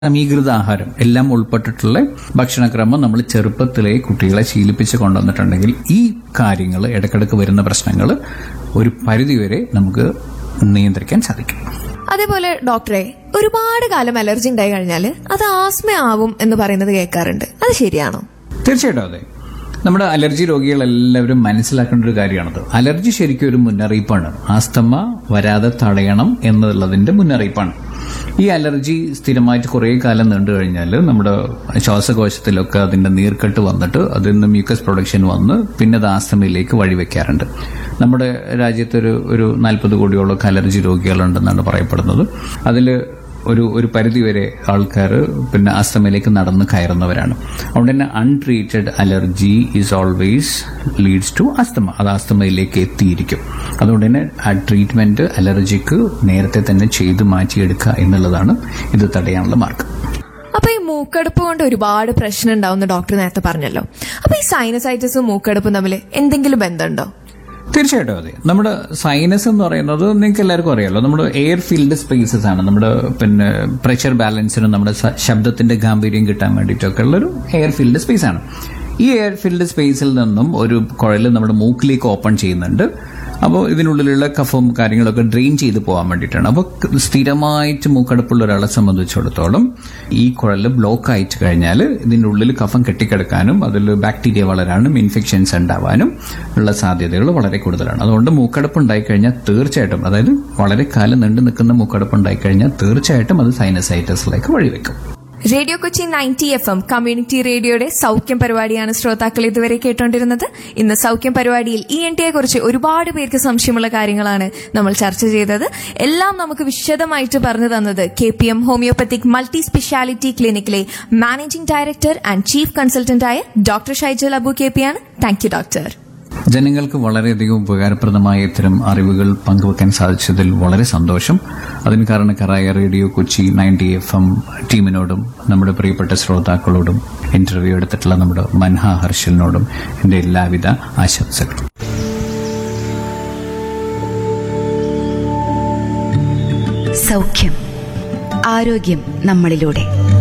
സമീകൃത ആഹാരം എല്ലാം ഉൾപ്പെട്ടിട്ടുള്ള ഭക്ഷണക്രമം നമ്മൾ ചെറുപ്പത്തിലെ കുട്ടികളെ ശീലിപ്പിച്ച് കൊണ്ടുവന്നിട്ടുണ്ടെങ്കിൽ ഈ കാര്യങ്ങൾ ഇടക്കിടക്ക് വരുന്ന പ്രശ്നങ്ങൾ ഒരു പരിധിവരെ നമുക്ക് നിയന്ത്രിക്കാൻ സാധിക്കും അതേപോലെ ഡോക്ടറെ ഒരുപാട് കാലം അലർജി ഉണ്ടായി കഴിഞ്ഞാൽ അത് ആസ്മ ആവും എന്ന് പറയുന്നത് കേൾക്കാറുണ്ട് അത് ശരിയാണോ തീർച്ചയായിട്ടും അതെ നമ്മുടെ അലർജി രോഗികളെല്ലാവരും മനസ്സിലാക്കേണ്ട ഒരു കാര്യമാണത് അലർജി ശരിക്കും ഒരു മുന്നറിയിപ്പാണ് ആസ്തമ വരാതെ തടയണം എന്നുള്ളതിന്റെ മുന്നറിയിപ്പാണ് ഈ അലർജി സ്ഥിരമായിട്ട് കുറേ കാലം നീണ്ടു കഴിഞ്ഞാൽ നമ്മുടെ ശ്വാസകോശത്തിലൊക്കെ അതിന്റെ നീർക്കെട്ട് വന്നിട്ട് അതിൽ നിന്ന് മ്യൂക്കസ് പ്രൊഡക്ഷൻ വന്ന് പിന്നെ അത് ആസ്തമയിലേക്ക് വഴിവെക്കാറുണ്ട് നമ്മുടെ രാജ്യത്തൊരു ഒരു നാൽപ്പത് കോടിയോളം അലർജി രോഗികളുണ്ടെന്നാണ് പറയപ്പെടുന്നത് അതിൽ ഒരു ഒരു പരിധിവരെ ആൾക്കാർ പിന്നെ ആസ്തമയിലേക്ക് നടന്ന് കയറുന്നവരാണ് അതുകൊണ്ട് തന്നെ untreated allergy is always leads to asthma അത് ആസ്തമയിലേക്ക് എത്തിയിരിക്കും അതുകൊണ്ട് തന്നെ ആ ട്രീറ്റ്മെന്റ് അലർജിക്ക് നേരത്തെ തന്നെ ചെയ്ത് മാറ്റിയെടുക്കുക എന്നുള്ളതാണ് ഇത് തടയാനുള്ള മാർഗം അപ്പൊ ഈ മൂക്കടുപ്പ് കൊണ്ട് ഒരുപാട് പ്രശ്നം ഉണ്ടാവുന്ന ഡോക്ടർ നേരത്തെ പറഞ്ഞല്ലോ അപ്പൊ ഈ സൈനസൈറ്റിസും മൂക്കടുപ്പും തമ്മിൽ എന്തെങ്കിലും ബന്ധമുണ്ടോ തീർച്ചയായിട്ടും അതെ നമ്മുടെ സൈനസ് എന്ന് പറയുന്നത് നിങ്ങൾക്ക് എല്ലാവർക്കും അറിയാലോ നമ്മുടെ എയർ ഫീൽഡ് സ്പേസസ് ആണ് നമ്മുടെ പിന്നെ പ്രഷർ ബാലൻസിനും നമ്മുടെ സ- ശബ്ദത്തിന്റെ ഗാംഭീര്യം കിട്ടാൻ വേണ്ടിയിട്ടൊക്കെ ഉള്ളൊരു എയർ ഫീൽഡ് സ്പേസ് ആണ് ഈ എയർ ഫീൽഡ് സ്പേസിൽ നിന്നും ഒരു കുഴൽ നമ്മുടെ മൂക്കിലേക്ക് ഓപ്പൺ ചെയ്യുന്നുണ്ട് അപ്പോൾ ഇതിനുള്ളിലുള്ള കഫവും കാര്യങ്ങളൊക്കെ ഡ്രെയിൻ ചെയ്ത് പോകാൻ വേണ്ടിയിട്ടാണ് അപ്പോൾ സ്ഥിരമായിട്ട് മൂക്കടപ്പുള്ള ഒരാളെ സംബന്ധിച്ചിടത്തോളം ഈ കുഴൽ ബ്ലോക്ക് ആയിട്ട് കഴിഞ്ഞാൽ ഇതിൻ്റെ ഉള്ളിൽ കഫം കെട്ടിക്കിടക്കാനും അതിൽ ബാക്ടീരിയ വളരാനും ഇൻഫെക്ഷൻസ് ഉണ്ടാവാനും ഉള്ള സാധ്യതകൾ വളരെ കൂടുതലാണ് അതുകൊണ്ട് മൂക്കടപ്പ് ഉണ്ടായിക്കഴിഞ്ഞാൽ തീർച്ചയായിട്ടും അതായത് വളരെ കാലം നീണ്ടു നിൽക്കുന്ന മൂക്കടപ്പ് ഉണ്ടായിക്കഴിഞ്ഞാൽ തീർച്ചയായിട്ടും അത് സൈനസൈറ്റസിലേക്ക് വഴിവെക്കും radio Kochi ninety F M community റേഡിയോയുടെ സൗഖ്യം പരിപാടിയാണ് ശ്രോതാക്കൾ ഇതുവരെ കേട്ടോണ്ടിരുന്നത് ഇന്ന് സൗഖ്യം പരിപാടിയിൽ ഇ എൻ ടിയെ കുറിച്ച് ഒരുപാട് പേർക്ക് സംശയമുള്ള കാര്യങ്ങളാണ് നമ്മൾ ചർച്ച ചെയ്തത് എല്ലാം നമുക്ക് വിശദമായിട്ട് പറഞ്ഞു തന്നത് K P M homoeopathic multi speciality ക്ലിനിക്കിലെ മാനേജിംഗ് ഡയറക്ടർ ആൻഡ് ചീഫ് കൺസൾട്ടന്റായ doctor Shaijal Abu K P ആണ് താങ്ക് യു ഡോക്ടർ ജനങ്ങൾക്ക് വളരെയധികം ഉപകാരപ്രദമായ ഇത്തരം അറിവുകൾ പങ്കുവെക്കാൻ സാധിച്ചതിൽ വളരെ സന്തോഷം അതിന് കാരണക്കാരായ radio Kochi ninety F M ടീമിനോടും നമ്മുടെ പ്രിയപ്പെട്ട ശ്രോതാക്കളോടും ഇന്റർവ്യൂ എടുത്തിട്ടുള്ള നമ്മുടെ മൻഹ ഹർഷലിനോടും എന്റെ എല്ലാവിധ ആശംസകളും സൗഖ്യം ആരോഗ്യം നമ്മളിലൂടെ